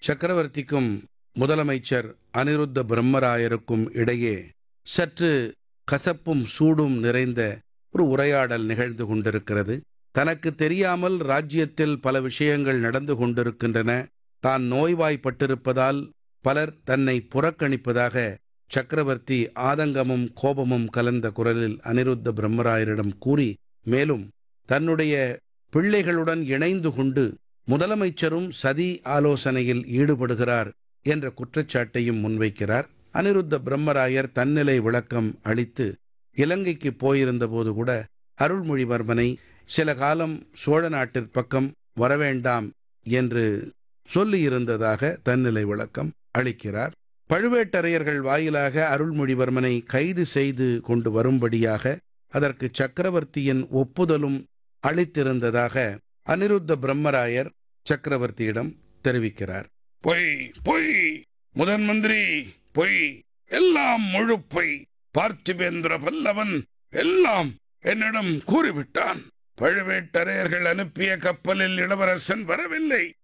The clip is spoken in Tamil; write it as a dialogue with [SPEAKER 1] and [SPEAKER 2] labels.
[SPEAKER 1] சக்கரவர்த்திக்கும் முதலமைச்சர் அனிருத்த பிரம்மராயருக்கும் இடையே சற்று கசப்பும் சூடும் நிறைந்த ஒரு உரையாடல் நிகழ்ந்து கொண்டிருக்கிறது தனக்கு தெரியாமல் ராஜ்யத்தில் பல விஷயங்கள் நடந்து கொண்டிருக்கின்றன தான் நோய்வாய்ப்பட்டிருப்பதால் பலர் தன்னை புறக்கணிப்பதாக சக்கரவர்த்தி ஆதங்கமும் கோபமும் கலந்த குரலில் அனிருத்த பிரம்மராயரிடம் கூறி மேலும் தன்னுடைய பிள்ளைகளுடன் இணைந்து கொண்டு முதலமைச்சரும் சதி ஆலோசனையில் ஈடுபடுகிறார் என்ற குற்றச்சாட்டையும் முன்வைக்கிறார் அனிருத்த பிரம்மராயர் தன்னிலை விளக்கம் அளித்து இலங்கைக்கு போயிருந்தபோது கூட அருள்மொழிவர்மனை சில காலம் சோழ நாட்டிற் பக்கம் வரவேண்டாம் என்று சொல்லியிருந்ததாக தன்னிலை விளக்கம் அளிக்கிறார் பழுவேட்டரையர்கள் வாயிலாக அருள்மொழிவர்மனை கைது செய்து கொண்டு வரும்படியாக அதற்கு சக்கரவர்த்தியின் ஒப்புதலும் அளித்திருந்ததாக அனிருத்த பிரம்மராயர் சக்கரவர்த்தியிடம் தெரிவிக்கிறார் பொய் பொய் முதன் மந்திரி பொய் எல்லாம் முழு பொய் பார்த்திபேந்திர பல்லவன் எல்லாம் என்னிடம் கூறிவிட்டான் பழுவேட்டரையர்கள் அனுப்பிய கப்பலில் இளவரசன் வரவில்லை